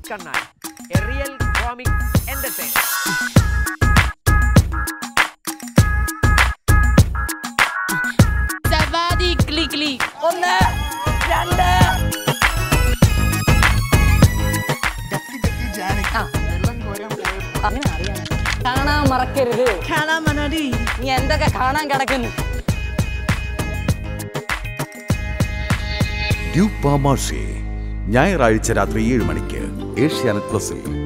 കണ്ണാൻ a real comic entertainer സവാദി ക്ലി ക്ലി ഒന്ന് രണ്ട് അങ്ങനെ അറിയാം കാണാൻ മറക്കരുത് കാണാൻ മനോടി നീ എന്തൊക്കെ കാണാൻ കിടക്കുന്നു ഡ്യൂപ്പാ മാഷേ ഞായറാഴ്ച രാത്രി ഏഴ് മണിക്ക് ഏഷ്യാനെറ്റ് പ്ലസിൽ